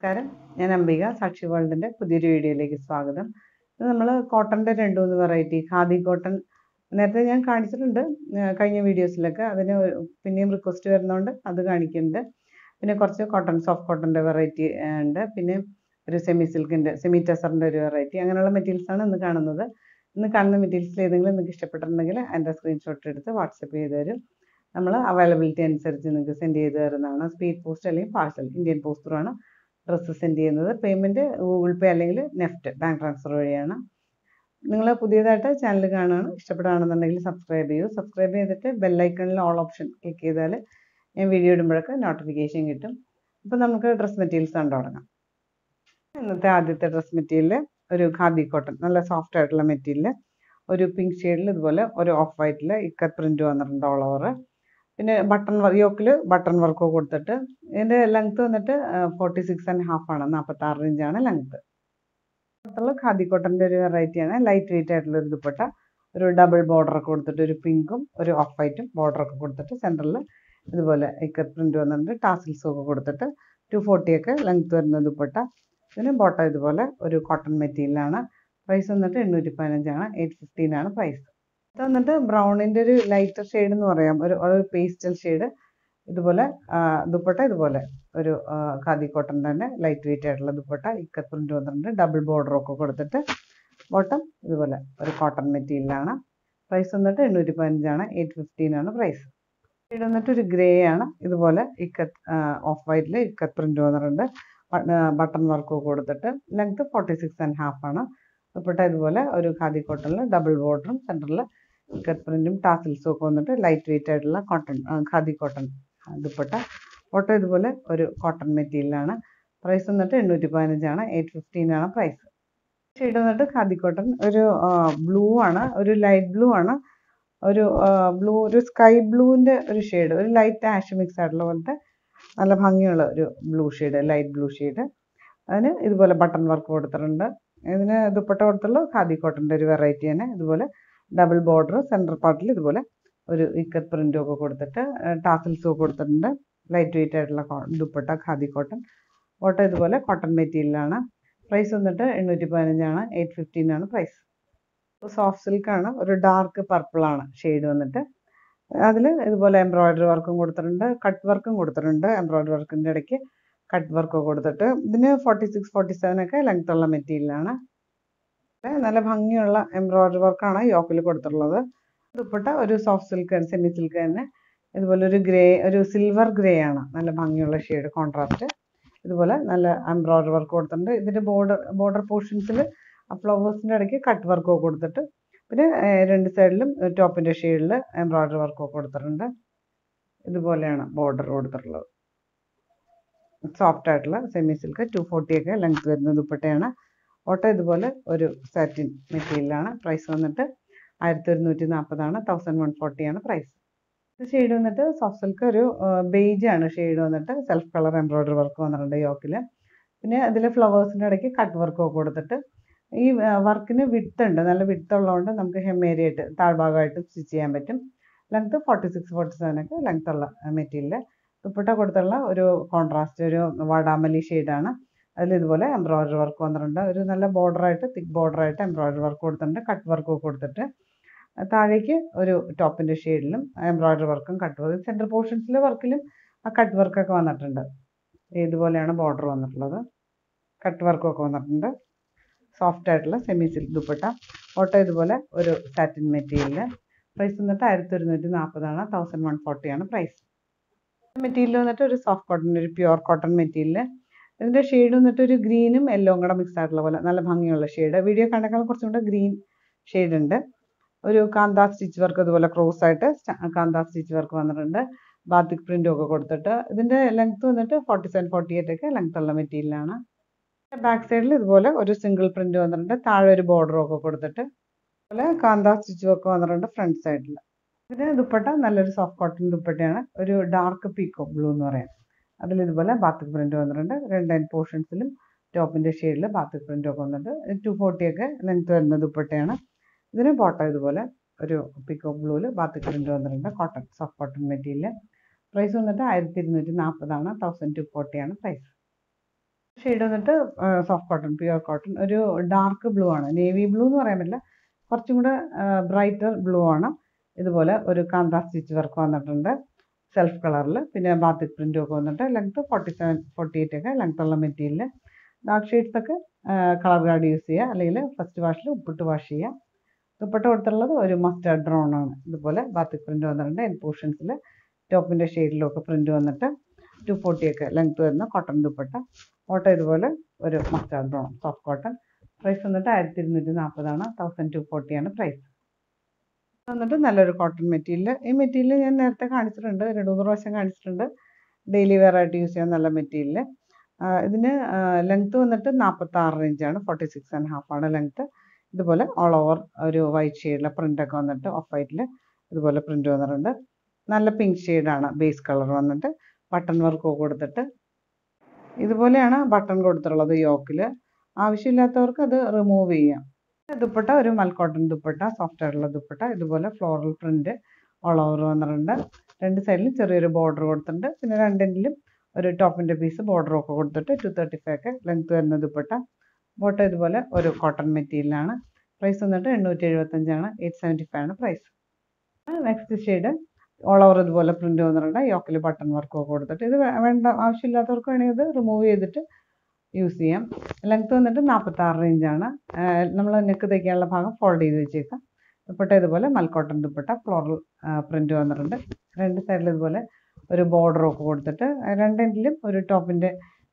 നമസ്കാരം ഞാൻ അംബിക സാക്ഷി വേൾഡിൻ്റെ പുതിയൊരു വീഡിയോയിലേക്ക് സ്വാഗതം ഇത് നമ്മൾ കോട്ടൻ്റെ രണ്ട് മൂന്ന് വെറൈറ്റി ഖാദി കോട്ടൺ നേരത്തെ ഞാൻ കാണിച്ചിട്ടുണ്ട് ആ, കഴിഞ്ഞ വീഡിയോസിലൊക്കെ അതിന് ഒരു- പിന്നെയും റിക്വസ്റ്റ് വരുന്നതുകൊണ്ട് അത് കാണിക്കുന്നുണ്ട് പിന്നെ കുറച്ച് കോട്ടൺ സോഫ്റ്റ് കോട്ടൻ്റെ വെറൈറ്റി ഉണ്ട് പിന്നെ ഒരു സെമി സിൽക്കിൻ്റെ സെമി ടെസറിൻ്റെ ഒരു വെറൈറ്റി അങ്ങനെയുള്ള മെറ്റീരിയൽസ് ആണ് ഇന്ന് കാണുന്നത് ഇന്ന് കാണുന്ന മെറ്റീരിയൽസിൽ ഏതെങ്കിലും നിങ്ങൾക്ക് ഇഷ്ടപ്പെട്ടിട്ടുണ്ടെങ്കിൽ അതിൻ്റെ സ്ക്രീൻഷോട്ട് എടുത്ത് വാട്സപ്പ് ചെയ്ത് തരും നമ്മൾ അവൈലബിലിറ്റി അനുസരിച്ച് നിങ്ങൾക്ക് സെൻഡ് ചെയ്ത് തരുന്നതാണ് സ്പീഡ് പോസ്റ്റ് അല്ലെങ്കിൽ പാഴ്സൽ ഇന്ത്യൻ പോസ്റ്ററാണ് ഡ്രസ്സ് സെൻഡ് ചെയ്യുന്നത് പേയ്മെൻറ്റ് ഗൂഗിൾ പേ അല്ലെങ്കിൽ നെഫ്റ്റ് ബാങ്ക് ട്രാൻസ്ഫർ വഴിയാണ് നിങ്ങൾ പുതിയതായിട്ട് ചാനൽ കാണുകയാണ് ഇഷ്ടപ്പെടുകയാണെന്നുണ്ടെങ്കിൽ സബ്സ്ക്രൈബ് ചെയ്യൂ സബ്സ്ക്രൈബ് ചെയ്തിട്ട് ബെല്ലൈക്കണിൽ ഓൾ ഓപ്ഷൻ ക്ലിക്ക് ചെയ്താൽ ഞാൻ വീഡിയോ ഇടുമ്പോഴൊക്കെ നോട്ടിഫിക്കേഷൻ കിട്ടും അപ്പോൾ നമുക്ക് ഡ്രസ് മെറ്റീരിയൽസ് കണ്ടു തുടങ്ങാം ഇന്നത്തെ ആദ്യത്തെ ഡ്രസ് മെറ്റീരിയൽ ഒരു ഖാദി കോട്ടൺ നല്ല സോഫ്റ്റ് ആയിട്ടുള്ള മെറ്റീരിയൽ ഒരു പിങ്ക് ഷെയ്ഡിൽ ഇതുപോലെ ഒരു ഓഫ് വൈറ്റിൽ ഇക്കത്ത് പ്രിൻറ്റ് വന്നിട്ടുണ്ട് ഓൾ ഓവർ പിന്നെ ബട്ടൺ യോക്കിൽ ബട്ടൺ വർക്ക് കൊടുത്തിട്ട് ഇതിൻ്റെ ലെങ്ത് വന്നിട്ട് ഫോർട്ടി സിക്സ് ആൻഡ് ഹാഫ് ആണ് നാൽപ്പത്താറ് ഇഞ്ചാണ് ലെങ്ത് അടുത്തുള്ള ഖാദി കോട്ടൻ്റെ ഒരു വെറൈറ്റിയാണ് ലൈറ്റ് വെയിറ്റ് ആയിട്ടുള്ള ഒരു ദുപ്പട്ട ഒരു ഡബിൾ ബോർഡർ ഒക്കെ കൊടുത്തിട്ട് ഒരു പിങ്കും ഒരു ഓഫ് വൈറ്റും ബോർഡർ ഒക്കെ കൊടുത്തിട്ട് സെൻറ്ററിൽ ഇതുപോലെ ഇക്കത്ത് പ്രിൻറ്റ് വന്നിട്ടുണ്ട് ടാസിൽസും ഒക്കെ കൊടുത്തിട്ട് ടു ഒക്കെ ലെങ്ത് വരുന്ന ദുപ്പട്ട ഇതിന് ബോട്ടം ഇതുപോലെ ഒരു കോട്ടൺ മെറ്റീരിയലാണ് പ്രൈസ് വന്നിട്ട് എണ്ണൂറ്റി പതിനഞ്ചാണ് എയ്റ്റ് ഫിഫ്റ്റീനാണ് പ്രൈസ് ഇത് വന്നിട്ട് ബ്രൗണിൻ്റെ ഒരു ലൈറ്റർ ഷെയ്ഡ് എന്ന് പറയാം ഒരു ഒരു പേസ്റ്റൽ ഷെയ്ഡ് ഇതുപോലെ ആ, ദുപ്പട്ട ഇതുപോലെ ഒരു ആ, ഖാദി കോട്ടൺ തന്നെ ലൈറ്റ് വെയിറ്റ് ആയിട്ടുള്ള ദുപ്പട്ട ഇക്കത്ത് പ്രിന്റ് വന്നിട്ടുണ്ട് ഡബിൾ ബോർഡർ ഒക്കെ കൊടുത്തിട്ട് ബോട്ടം ഇതുപോലെ ഒരു കോട്ടൺ മെറ്റീരിയലാണ് പ്രൈസ് വന്നിട്ട് എണ്ണൂറ്റി പതിനഞ്ചാണ് എയ്റ്റ് ഫിഫ്റ്റീനാണ് പ്രൈസ് ഷെയ്ഡ് വന്നിട്ട് ഒരു ഗ്രേ ആണ് ഇതുപോലെ ഇക്കത്ത് ഓഫ് വൈറ്റിൽ ഇക്കത്ത് പ്രിന്റ് വന്നിട്ടുണ്ട് ബട്ടൺ വർക്ക് കൊടുത്തിട്ട് length forty six and half ആണ് ദുപ്പട്ട ഇതുപോലെ ഒരു ഖാദി കോട്ടണിൽ ഡബിൾ ബോർഡറും സെൻറ്ററിൽ ഇക്കത്ത് പ്രിന്റും ടാസിൽസും ഒക്കെ വന്നിട്ട് ലൈറ്റ് വെയിറ്റ് ആയിട്ടുള്ള cotton khadi cotton dupatta photo ഇതുപോലെ ഒരു കോട്ടൺ മെറ്റീരിയലാണ് പ്രൈസ് വന്നിട്ട് എണ്ണൂറ്റി പതിനഞ്ചാണ് എയ്റ്റ് ഫിഫ്റ്റീൻ ആണ് പ്രൈസ് ഷെയ്ഡ് വന്നിട്ട് ഖാദി കോട്ടൺ ഒരു ബ്ലൂ ആണ് ഒരു ലൈറ്റ് ബ്ലൂ ആണ് ഒരു ബ്ലൂ ഒരു സ്കൈ ബ്ലൂവിൻ്റെ ഒരു ഷെയ്ഡ് ഒരു ലൈറ്റ് ആഷ് മിക്സ് ആയിട്ടുള്ള പോലത്തെ നല്ല ഭംഗിയുള്ള ഒരു blue shade light blue shade അതിന് ഇതുപോലെ ബട്ടൺ വർക്ക് കൊടുത്തിട്ടുണ്ട് ഇതിന് ദുപ്പട്ട കൊടുത്തുള്ള ഖാദി കോട്ടൻ്റെ ഒരു വെറൈറ്റി തന്നെ ഇതുപോലെ ഡബിൾ ബോർഡർ സെൻറ്റർ പാർട്ടിൽ ഇതുപോലെ ഒരു ഇക്കത്ത് പ്രിൻറ്റും ഒക്കെ കൊടുത്തിട്ട് ടാസിൽസും ഒക്കെ കൊടുത്തിട്ടുണ്ട് ലൈറ്റ് വെയിറ്റ് ആയിട്ടുള്ള കോ- ദുപ്പട്ട ഖാദി കോട്ടൺ കോട്ടൺ ഇതുപോലെ കോട്ടൺ മെറ്റീരിയലാണ് പ്രൈസ് വന്നിട്ട് എണ്ണൂറ്റി പതിനഞ്ചാണ് എയ്റ്റ് ഫിഫ്റ്റീൻ ആണ് പ്രൈസ് സോഫ്റ്റ് സിൽക്കാണ് ഒരു ഡാർക്ക് പർപ്പിളാണ് ഷെയ്ഡ് വന്നിട്ട് അതിൽ ഇതുപോലെ എംബ്രോയിഡറി വർക്കും കൊടുത്തിട്ടുണ്ട് കട്ട് വർക്കും കൊടുത്തിട്ടുണ്ട് എംബ്രോയിഡറി വർക്കിൻ്റെ ഇടയ്ക്ക് കട്ട് വർക്ക് കൊടുത്തിട്ട് ഇതിന് ഫോർട്ടി സിക്സ് ഫോർട്ടി സെവൻ ഒക്കെ ലെങ്ത് ഉള്ള മെറ്റീരിയലാണ് നല്ല ഭംഗിയുള്ള എംബ്രോയിഡറി വർക്കാണ് യോക്കിൽ കൊടുത്തിട്ടുള്ളത് ദുപ്പട്ട ഒരു സോഫ്റ്റ് സിൽക്ക് സെമി സിൽക്ക് തന്നെ ഇതുപോലെ ഒരു ഗ്രേ ഒരു സിൽവർ ഗ്രേ ആണ് നല്ല ഭംഗിയുള്ള ഷെയ്ഡ് കോൺട്രാസ്റ്റ് ഇതുപോലെ നല്ല എംബ്രോയിഡറി വർക്ക് കൊടുത്തിട്ടുണ്ട് ഇതിൻ്റെ ബോർഡർ ബോർഡർ പോർഷൻസിൽ ഫ്ലവേഴ്സിൻ്റെ ഇടയ്ക്ക് കട്ട് വർക്കൊക്കെ കൊടുത്തിട്ട് പിന്നെ ഏർ, രണ്ട് സൈഡിലും ടോപ്പിൻ്റെ ഷെയ്ഡിൽ എംബ്രോയിഡറി വർക്കൊക്കെ കൊടുത്തിട്ടുണ്ട് ഇതുപോലെയാണ് ബോർഡർ കൊടുത്തിട്ടുള്ളത് സോഫ്റ്റ് ആയിട്ടുള്ള സെമി സിൽക്ക് ടു ഒക്കെ ലെങ്ത് വരുന്ന ദുപ്പട്ടയാണ് ഓട്ടോ ഇതുപോലെ ഒരു സാറ്റിൻ മെറ്റീരിയലാണ് പ്രൈസ് വന്നിട്ട് ആയിരത്തി ഒരുന്നൂറ്റി നാൽപ്പതാണ് തൗസൻഡ് വൺ ഫോർട്ടിയാണ് പ്രൈസ് ഇത് ഷെയ്ഡ് വന്നിട്ട് സോഫ്റ്റ് സിൽക്ക് ഒരു ബേജ് ആണ് ഷെയ്ഡ് വന്നിട്ട് സെൽഫ് കളർ എംബ്രോയിഡറി വർക്ക് വന്നിട്ടുണ്ട് യോക്കിൽ പിന്നെ അതിൽ ഫ്ലവേഴ്സിൻ്റെ ഇടയ്ക്ക് കട്ട് വർക്കൊക്കെ കൊടുത്തിട്ട് ഈ വർക്കിന് വിട്ട് ഉണ്ട് നല്ല വിട്ട് ഉള്ളതുകൊണ്ട് നമുക്ക് hem area ആയിട്ട് താഴ്ഭാഗമായിട്ട് സ്റ്റിച്ച് ചെയ്യാൻ പറ്റും length forty six forty seven ഒക്കെ ലെങ്ത് ഉള്ള മെറ്റീരിയൽ ദുപ്പട്ട കൊടുത്തുള്ള ഒരു കോൺട്രാസ്റ്റ് ഒരു വാടാമല്ലി ഷെയ്ഡാണ് അതിൽ ഇതുപോലെ എംബ്രോയിഡറി വർക്ക് വന്നിട്ടുണ്ട് ഒരു നല്ല ബോർഡറായിട്ട് തിക്ക് ബോർഡറായിട്ട് എംബ്രോയിഡറി വർക്ക് കൊടുത്തിട്ടുണ്ട് കട്ട് വർക്ക് കൊടുത്തിട്ട് താഴേക്ക് ഒരു ടോപ്പിൻ്റെ ഷെയ്ഡിലും എംബ്രോയിഡറി വർക്കും കട്ട് വർക്ക് സെൻറ്റർ പോർഷൻസിലെ വർക്കിലും ആ കട്ട് വർക്കൊക്കെ വന്നിട്ടുണ്ട് ഇതുപോലെയാണ് ബോർഡർ വന്നിട്ടുള്ളത് കട്ട് വർക്കൊക്കെ വന്നിട്ടുണ്ട് സോഫ്റ്റ് ആയിട്ടുള്ള സെമി സിൽക്ക് ദുപ്പട്ട ഓട്ടോ ഇതുപോലെ ഒരു സാറ്റിൻ മെറ്റീരിയൽ പ്രൈസ് വന്നിട്ട് ആയിരത്തി ഒരുന്നൂറ്റി നാൽപ്പതാണ് തൗസൻഡ് വൺ ഫോർട്ടിയാണ് പ്രൈസ് മെറ്റീരിയൽ വന്നിട്ട് ഒരു സോഫ്റ്റ് കോട്ടൺ ഒരു പ്യുവർ കോട്ടൺ മെറ്റീരിയൽ ഇതിൻ്റെ ഷെയ്ഡ് വന്നിട്ട് ഒരു ഗ്രീനും യെല്ലോയും കൂടെ മിക്സ് ആയിട്ടുള്ള പോലെ നല്ല ഭംഗിയുള്ള ഷെയ്ഡ് വീഡിയോ കണ്ടേക്കാളും കുറച്ചും കൂടെ ഗ്രീൻ ഷെയ്ഡ് ഉണ്ട് ഒരു കാന്താ സ്റ്റിച്ച് വർക്ക് ഇതുപോലെ ക്രോസ് ആയിട്ട് സ്റ്റ- കാന്താ സ്റ്റിച്ച് വർക്ക് വന്നിട്ടുണ്ട് ബാത്തിക് പ്രിന്റും ഒക്കെ കൊടുത്തിട്ട് ഇതിൻ്റെ ലെങ്ത് വന്നിട്ട് ഫോർട്ടി സെവൻ ഫോർട്ടി എയ്റ്റ് ഒക്കെ ലെങ്ത് ഉള്ള മെറ്റീരിയലാണ് ബാക്ക് സൈഡിൽ ഇതുപോലെ ഒരു സിംഗിൾ പ്രിന്റ് വന്നിട്ടുണ്ട് താഴെ ഒരു ബോർഡറും ഒക്കെ കൊടുത്തിട്ട് അതുപോലെ കാന്താ സ്റ്റിച്ച് വർക്ക് വന്നിട്ടുണ്ട് ഫ്രണ്ട് സൈഡിൽ ഇതിന് ദുപ്പട്ട നല്ലൊരു സോഫ്റ്റ് കോട്ടൺ ദുപ്പട്ടയാണ് ഒരു ഡാർക്ക് പീക്കോ ബ്ലൂ എന്ന് പറയാം അതിൽ ഇതുപോലെ ബാത്തിക് പ്രിന്റ് വന്നിട്ടുണ്ട് രണ്ട് എൻഡ് പോർഷൻസിലും ടോപ്പിൻ്റെ ഷെയ്ഡിൽ ബാത്തിക് പ്രിന്റ് ഒക്കെ വന്നിട്ടുണ്ട് ടു ഫോർട്ടി ഒക്കെ ലെങ്ത് വരുന്ന ദുപ്പട്ടയാണ് ഇതിന് ബോട്ടം ഇതുപോലെ ഒരു പിക്കോ ബ്ലൂവിൽ ബാത്തിക് പ്രിന്റ് വന്നിട്ടുണ്ട് cotton soft cotton material price വന്നിട്ട് ആയിരത്തി ഇരുന്നൂറ്റി നാൽപ്പതാണ് തൗസൻഡ് ടു ഫോർട്ടിയാണ് പ്രൈസ് ഷെയ്ഡ് വന്നിട്ട് സോഫ്റ്റ് കോട്ടൺ പ്യുവർ കോട്ടൺ ഒരു ഡാർക്ക് ബ്ലൂ ആണ് നേവി ബ്ലൂ എന്ന് പറയാൻ പറ്റില്ല കുറച്ചും കൂടെ ബ്രൈറ്റർ ബ്ലൂ ആണ് ഇതുപോലെ ഒരു കാന്ത സ്റ്റിച്ച് വർക്ക് വന്നിട്ടുണ്ട് സെൽഫ് കളറിൽ പിന്നെ ബാത്തിക് പ്രിൻറ്റും ഒക്കെ വന്നിട്ട് length forty seven forty eight ഒക്കെ ലെങ്ത് ഉള്ള മെറ്റീരിയൽ ഡാർക്ക് ഷെയ്ഡ്സ് ഒക്കെ കളർ ഗാർഡ് യൂസ് ചെയ്യുക അല്ലെങ്കിൽ ഫസ്റ്റ് വാഷിൽ ഉപ്പിട്ട് വാഷ് ചെയ്യുക ദുപ്പട്ട കൊടുത്തുള്ളത് ഒരു മസ്റ്റർഡ് ബ്രൗൺ ആണ് ഇതുപോലെ ബാത്തിക് പ്രിൻറ്റ് വന്നിട്ടുണ്ട് എൻ പോർഷൻസിൽ ടോപ്പിൻ്റെ ഷെയ്ഡിലൊക്കെ പ്രിൻറ്റ് വന്നിട്ട് ടു ഫോർട്ടി ഒക്കെ ലെങ്ത് വരുന്ന കോട്ടൺ ദുപ്പട്ട ഓട്ടോ ഇതുപോലെ ഒരു mustard brown soft cotton price വന്നിട്ട് ആയിരത്തി ഇരുന്നൂറ്റി നാൽപ്പതാണ് തൗസൻഡ് ടു ഫോർട്ടിയാണ് പ്രൈസ് വന്നിട്ട് നല്ലൊരു കോട്ടൺ മെറ്റീരിയൽ ഈ മെറ്റീരിയൽ ഞാൻ നേരത്തെ കാണിച്ചിട്ടുണ്ട് രണ്ട് മൂന്ന് പ്രാവശ്യം കാണിച്ചിട്ടുണ്ട് ഡെയിലി വെയർ ആയിട്ട് യൂസ് ചെയ്യാൻ നല്ല മെറ്റീരിയൽ ഇതിന് ലെങ്ത്ത് വന്നിട്ട് നാൽപ്പത്തി ആറ് റേഞ്ചാണ് ഫോർട്ടി സിക്സ് ആൻഡ് ഹാഫ് ആണ് ലെങ്ത്ത് ഇതുപോലെ ഓൾ ഓവർ ഒരു വൈറ്റ് ഷെയ്ഡിലെ പ്രിൻ്റൊക്കെ വന്നിട്ട് ഓഫ് വൈറ്റിൽ ഇതുപോലെ പ്രിൻ്റ് വന്നിട്ടുണ്ട് നല്ല പിങ്ക് ഷെയ്ഡാണ് ബേസ് കളർ വന്നിട്ട് ബട്ടൺ വർക്ക് കൊടുത്തിട്ട് ഇതുപോലെയാണ് ബട്ടൺ കൊടുത്തിട്ടുള്ളത് യോക്കിൽ ആവശ്യമില്ലാത്തവർക്ക് അത് റിമൂവ് ചെയ്യാം ദുപ്പട്ട ഒരു മൽക്കോട്ടൺ ദുപ്പട്ട സോഫ്റ്റ് ആയിട്ടുള്ള ദുപ്പട്ട ഇതുപോലെ ഫ്ലോറൽ പ്രിന്റ് ഓൾ ഓവർ വന്നിട്ടുണ്ട് രണ്ട് സൈഡിലും ചെറിയൊരു ബോർഡർ കൊടുത്തിട്ടുണ്ട് പിന്നെ രണ്ടിലും ഒരു ടോപ്പിൻ്റെ പീസ് ബോർഡർ ഒക്കെ കൊടുത്തിട്ട് ടു തേർട്ടി ഫൈവ് ഒക്കെ ലെങ്ത് വരുന്ന ദുപ്പട്ട ബോട്ടം ഇതുപോലെ ഒരു കോട്ടൺ മെറ്റീരിയലാണ് പ്രൈസ് വന്നിട്ട് എണ്ണൂറ്റി എഴുപത്തഞ്ചാണ് എയ്റ്റ് സെവൻറ്റി ഫൈവ് ആണ് price next shade all over ഇതുപോലെ പ്രിന്റ് വന്നിട്ടുണ്ട് യോക്കിൽ ബട്ടൺ വർക്ക് ഒക്കെ കൊടുത്തിട്ട് ഇത് വേണ്ട ആവശ്യമില്ലാത്തവർക്ക് വേണമെങ്കിൽ ഇത് റിമൂവ് ചെയ്തിട്ട് യൂസ് ചെയ്യാം ലെങ്ത് വന്നിട്ട് നാൽപ്പത്താറ് റേഞ്ചാണ് നമ്മൾ നെക്ക് തയ്ക്കാനുള്ള ഭാഗം ഫോൾഡ് ചെയ്ത് വെച്ചേക്കാം ദുപ്പട്ട ഇതുപോലെ മൽക്കോട്ടൺ ദുപ്പട്ട ഫ്ലോറൽ പ്രിന്റ് വന്നിട്ടുണ്ട് രണ്ട് സൈഡിൽ ഇതുപോലെ ഒരു ബോർഡർ ഒക്കെ കൊടുത്തിട്ട് രണ്ടെങ്കിലും ഒരു ടോപ്പിൻ്റെ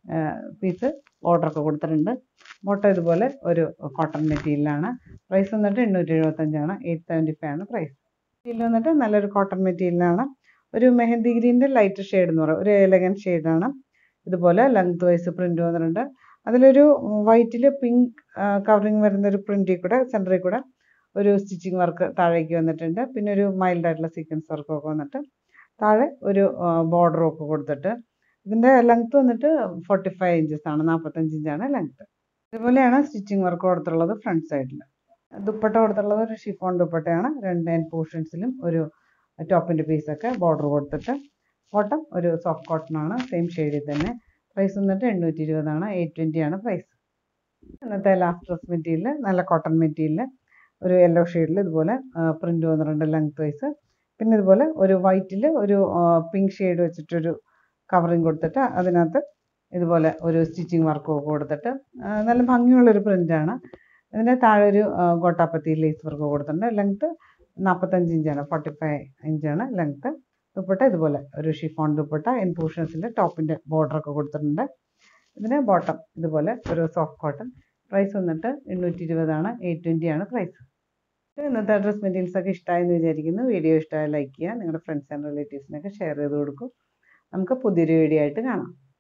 പീസ് ബോർഡർ ഒക്കെ കൊടുത്തിട്ടുണ്ട് ബോട്ടം ഇതുപോലെ ഒരു കോട്ടൺ മെറ്റീരിയലാണ് പ്രൈസ് വന്നിട്ട് എണ്ണൂറ്റി എഴുപത്തഞ്ചാണ് എയ്റ്റ് സെവൻറ്റി ഫൈവ് ആണ് പ്രൈസ് മെറ്റീരിയൽ വന്നിട്ട് നല്ലൊരു കോട്ടൺ മെറ്റീരിയലാണ് ഒരു മെഹന്തി ഗ്രീൻ്റെ ലൈറ്റ് ഷെയ്ഡ് എന്ന് പറയും ഒരു എലഗൻ ഷെയ്ഡാണ് ഇതുപോലെ ലെങ്ത് വൈസ് പ്രിന്റ് വന്നിട്ടുണ്ട് അതിലൊരു വൈറ്റിൽ പിങ്ക് കവറിങ് വരുന്ന ഒരു പ്രിന്റിൽ കൂടെ സെൻറ്ററിൽ കൂടെ ഒരു സ്റ്റിച്ചിങ് വർക്ക് താഴേക്ക് വന്നിട്ടുണ്ട് പിന്നെ ഒരു മൈൽഡ് ആയിട്ടുള്ള സീക്വൻസ് വർക്കൊക്കെ വന്നിട്ട് താഴെ ഒരു ബോർഡറും ഒക്കെ കൊടുത്തിട്ട് ഇതിൻ്റെ ലെങ്ത് വന്നിട്ട് ഫോർട്ടി ഫൈവ് ഇഞ്ചസ് ആണ് നാൽപ്പത്തഞ്ച് ഇഞ്ചാണ് ലെങ്ത് ഇതുപോലെയാണ് സ്റ്റിച്ചിങ് വർക്ക് കൊടുത്തുള്ളത് ഫ്രണ്ട് സൈഡിൽ ദുപ്പട്ട കൊടുത്തുള്ളത് ഒരു ഷിഫോൺ ദുപ്പട്ടയാണ് രണ്ട് എൻ പോർഷൻസിലും ഒരു ടോപ്പിൻ്റെ പീസൊക്കെ ബോർഡർ കൊടുത്തിട്ട് ബോട്ടം ഒരു സോഫ്റ്റ് കോട്ടൺ ആണ് സെയിം ഷെയ്ഡിൽ തന്നെ പ്രൈസ് വന്നിട്ട് എണ്ണൂറ്റി ഇരുപതാണ് എയ്റ്റ് ട്വൻറ്റി ആണ് പ്രൈസ് ഇന്നത്തെ ലാസ്റ്റ് ഡ്രസ് മെറ്റീരിയൽ നല്ല കോട്ടൺ മെറ്റീരിയൽ ഒരു യെല്ലോ ഷെയ്ഡിൽ ഇതുപോലെ പ്രിൻ്റ് വന്നിട്ടുണ്ട് ലെങ്ത് വൈസ് പിന്നെ ഇതുപോലെ ഒരു വൈറ്റിൽ ഒരു പിങ്ക് ഷെയ്ഡ് വെച്ചിട്ടൊരു കവറിങ് കൊടുത്തിട്ട് അതിനകത്ത് ഇതുപോലെ ഒരു സ്റ്റിച്ചിങ് വർക്കും ഒക്കെ കൊടുത്തിട്ട് നല്ല ഭംഗിയുള്ളൊരു പ്രിൻ്റാണ് ഇതിൻ്റെ താഴെ ഒരു ഗോട്ടാപ്പത്തി ലേസ് വർക്ക് കൊടുത്തിട്ടുണ്ട് ലെങ്ത്ത് നാൽപ്പത്തഞ്ച് ഇഞ്ചാണ് ഫോർട്ടി ഫൈവ് ഇഞ്ചാണ് ലെങ്ത്ത് ദുപ്പട്ട ഇതുപോലെ ഒരു ഷിഫോൺ ദുപ്പട്ട എൻ പോർഷൻസിൻ്റെ ടോപ്പിൻ്റെ ബോർഡറൊക്കെ കൊടുത്തിട്ടുണ്ട് ഇതിന് ബോട്ടം ഇതുപോലെ ഒരു സോഫ്റ്റ് കോട്ടൺ പ്രൈസ് വന്നിട്ട് എണ്ണൂറ്റി ഇരുപതാണ് എയ്റ്റ് ട്വൻറ്റി ആണ് പ്രൈസ് ഇന്നത്തെ ഡ്രസ് മെറ്റീരിയൽസ് ഒക്കെ ഇഷ്ടമായെന്ന് വിചാരിക്കുന്നു വീഡിയോ ഇഷ്ടമായ ലൈക്ക് ചെയ്യുക നിങ്ങളുടെ ഫ്രണ്ട്സ് ആൻഡ് റിലേറ്റീവ്സിനൊക്കെ ഷെയർ ചെയ്ത് കൊടുക്കും നമുക്ക് പുതിയൊരു വീഡിയോ ആയിട്ട് കാണാം